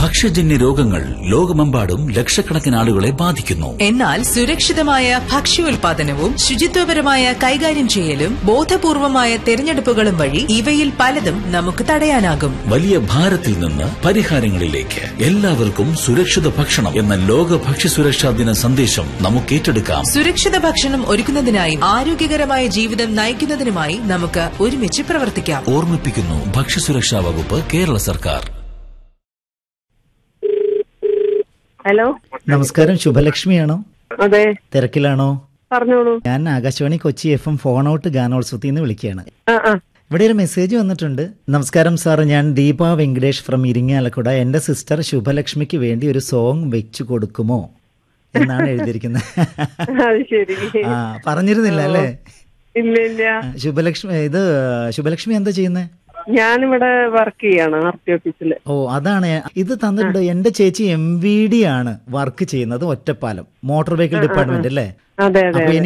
ഭക്ഷ്യജന്യ രോഗങ്ങൾ ലോകമെമ്പാടും ലക്ഷക്കണക്കിന് ആളുകളെ ബാധിക്കുന്നു എന്നാൽ സുരക്ഷിതമായ ഭക്ഷ്യോൽപാദനവും ശുചിത്വപരമായ കൈകാര്യം ചെയ്യലും ബോധപൂർവമായ തെരഞ്ഞെടുപ്പുകളും വഴി ഇവയിൽ പലതും നമുക്ക് തടയാനാകും വലിയ ഭാരത്തിൽ നിന്ന് പരിഹാരങ്ങളിലേക്ക് എല്ലാവർക്കും സുരക്ഷിത ഭക്ഷണം എന്ന ലോക ഭക്ഷ്യസുരക്ഷാ ദിന സന്ദേശം നമുക്ക് ഏറ്റെടുക്കാം സുരക്ഷിത ഭക്ഷണം ഒരുക്കുന്നതിനായും ആരോഗ്യകരമായ ജീവിതം നയിക്കുന്നതിനുമായി നമുക്ക് ഒരുമിച്ച് പ്രവർത്തിക്കാം ഓർമ്മിപ്പിക്കുന്നു ഭക്ഷ്യസുരക്ഷാ വകുപ്പ് കേരള സർക്കാർ ഹലോ നമസ്കാരം ശുഭലക്ഷ്മിയാണോ അതെ തിരക്കിലാണോ പറഞ്ഞോളൂ ഞാൻ Akashvani Kochi F M phone out ഗാനോത്സവത്തിൽ നിന്ന് വിളിക്കുകയാണ് ആ ആ ഇവിടെ ഒരു മെസ്സേജ് വന്നിട്ടുണ്ട് നമസ്കാരം സാർ ഞാൻ ദീപ വെങ്കടേഷ് ഫ്രം ഇരിങ്ങാലക്കുട എൻ്റെ സിസ്റ്റർ ശുഭലക്ഷ്മിക്ക് വേണ്ടി ഒരു സോങ് വെച്ചു കൊടുക്കുമോ എന്നാണ് എഴുതിയിരിക്കുന്നത് അത് ശരി ആ പറഞ്ഞിരുന്നില്ല അല്ലേ ഇല്ല ഇല്ല ആ, ശുഭലക്ഷ്മി ഇത് ശുഭലക്ഷ്മി എന്താ ചെയ്യുന്നത് ഞാനിവിടെ വർക്ക് ചെയ്യാണ് ആർ ടി ഓഫീസില് ഓ അതാണ് ഇത് തന്നിട്ടുണ്ട് എന്റെ ചേച്ചി എം വി ഡി ആണ് വർക്ക് ചെയ്യുന്നത് ഒറ്റപ്പാലം മോട്ടോർ വെഹിക്കിൾ ഡിപ്പാർട്ട്മെന്റ് അല്ലേ അതെ അതെ അപ്പൊ